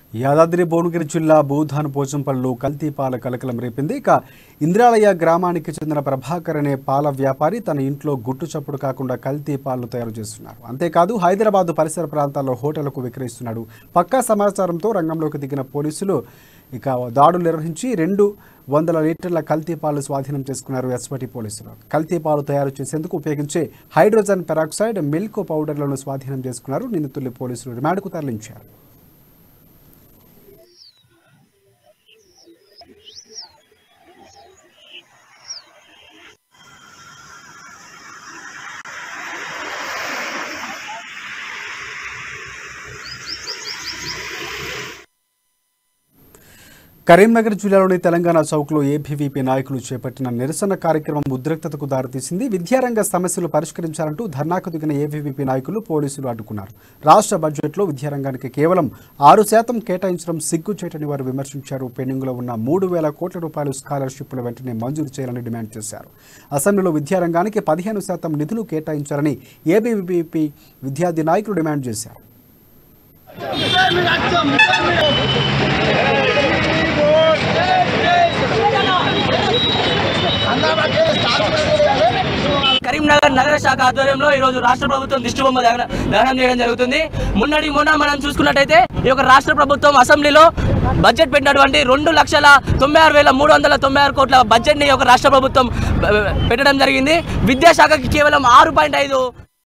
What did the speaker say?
యాదాద్రి భువనగిరి జిల్లా భూధాన్ పోచంపల్లిలో కల్తీ పాల కలకలం రేపింది ఇక ఇంద్రాలయ గ్రామానికి చెందిన ప్రభాకర్ అనే పాల వ్యాపారి తన ఇంట్లో గుట్టు చప్పుడు కాకుండా కల్తీ పాలను తయారు చేస్తున్నారు అంతేకాదు హైదరాబాద్ పరిసర ప్రాంతాల్లో హోటళ్లకు విక్రయిస్తున్నాడు పక్కా సమాచారంతో రంగంలోకి దిగిన పోలీసులు ఇక దాడులు నిర్వహించి రెండు వందల లీటర్ల కల్తీ పాలు స్వాధీనం చేసుకున్నారు ఎస్పటి పోలీసులు కల్తీ పాలు తయారు చేసేందుకు ఉపయోగించే హైడ్రోజన్ పెరాక్సైడ్ మిల్క్ పౌడర్లను స్వాధీనం చేసుకున్నారు నిందితుల్ని పోలీసులు రిమాండ్కు తరలించారు కరీంనగర్ జిల్లాలోని తెలంగాణ చౌక్లో ఏబీవీపీ నాయకులు చేపట్టిన నిరసన కార్యక్రమం ఉద్రిక్తతకు దారితీసింది విద్యారంగ సమస్యలు పరిష్కరించాలంటూ ధర్నాకు దిగిన ఏబీవీపీ నాయకులు పోలీసులు అడ్డుకున్నారు రాష్ట్ర బడ్జెట్లో విద్యారంగానికి కేవలం ఆరు శాతం కేటాయించడం సిగ్గుచేటని వారు విమర్శించారు పెండింగ్లో ఉన్న మూడు వేల కోట్ల రూపాయలు స్కాలర్షిప్లు వెంటనే మంజూరు చేయాలని డిమాండ్ చేశారు అసెంబ్లీలో విద్యారంగానికి పదిహేను శాతం నిధులు కేటాయించాలని ఏబీవీపీ విద్యార్థి నాయకులు డిమాండ్ చేశారు కరీంనగర్ నగర శాఖ ఆధ్వర్యంలో ఈ రోజు రాష్ట్ర ప్రభుత్వం దిష్టి బొమ్మ దహన- దహనం చేయడం జరుగుతుంది మొన్నటి మొన్న మనం చూసుకున్నట్టయితే ఈ యొక్క రాష్ట్ర ప్రభుత్వం అసెంబ్లీలో బడ్జెట్ పెట్టినటువంటి రెండు లక్షల తొంభై ఆరు వేల మూడు వందల తొంభై ఆరు కోట్ల బడ్జెట్ని ఈ యొక్క రాష్ట్ర ప్రభుత్వం బ- పెట్టడం జరిగింది విద్యాశాఖకి కేవలం ఆరు పాయింట్ ఐదు